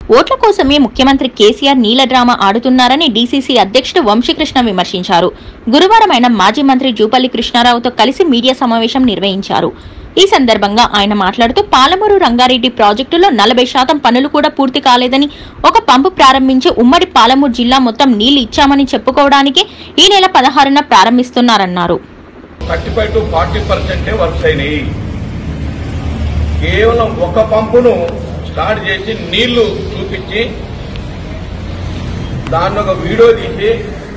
ఓట్ల కోసమే ముఖ్యమంత్రి కేసీఆర్ నీల డ్రామా ఆడుతున్నారని డీసీసీ అధ్యక్షుడు వంశీకృష్ణ విమర్శించారు గురువారం ఆయన మాజీ మంత్రి జూపల్లి కృష్ణారావుతో కలిసి మీడియా సమావేశం నిర్వహించారు ఈ సందర్భంగా ఆయన మాట్లాడుతూ పాలమూరు రంగారెడ్డి ప్రాజెక్టులో నలభై శాతం పనులు కూడా పూర్తి కాలేదని ఒక పంపు ప్రారంభించి ఉమ్మడి పాలమూరు జిల్లా మొత్తం నీళ్లు ఇచ్చామని చెప్పుకోవడానికి ఈ నెల పదహారున ప్రారంభిస్తున్నారన్నారు థర్టీ ఫైవ్ టు ఫార్టీ పర్సెంటే వర్క్స్ అయినాయి కేవలం ఒక పంపును స్టార్ట్ చేసి నీళ్లు చూపించి దాన్ని ఒక వీడియో తీసి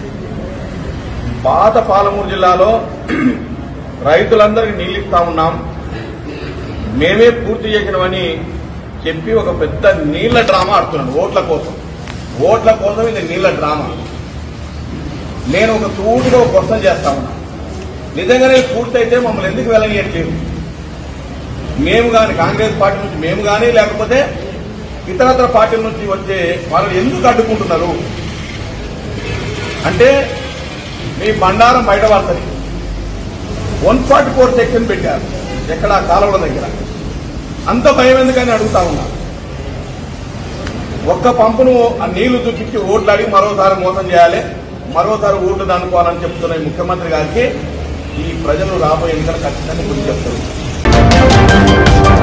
పాత పాలమూరు జిల్లాలో రైతులందరికీ నీళ్లు ఇస్తా ఉన్నాం మేమే పూర్తి చేసినవని చెప్పి ఒక పెద్ద నీళ్ల డ్రామా ఆడుతున్నాడు ఓట్ల కోసం ఓట్ల కోసం ఇది నీళ్ల డ్రామా నేను ఒక సూటిగా ఒక క్వశ్చన్ చేస్తా ఉన్నా నిజంగానే ఇది పూర్తయితే మమ్మల్ని ఎందుకు వెళ్ళనియట్లేదు మేము కానీ కాంగ్రెస్ పార్టీ నుంచి మేము కానీ లేకపోతే ఇతరత్ర పార్టీల నుంచి వచ్చే వాళ్ళు ఎందుకు అడ్డుకుంటున్నారు అంటే మీ బండారం బయట పడుతుంది వన్ ఫార్టీ ఫోర్ సెక్షన్ పెట్టారు ఎక్కడ ఆ కాలువల దగ్గర అంత భయం ఎందుకని అడుగుతా ఉన్నా ఒక్క పంపును ఆ నీళ్లు చూపించి ఓట్లాడి మరోసారి మోసం చేయాలి మరోసారి ఓట్లు దానుకోవాలని చెప్తున్న ఈ ముఖ్యమంత్రి గారికి ఈ ప్రజలు రాబోయే ఎన్నికలు ఖచ్చితంగా గుర్తు చెప్తారు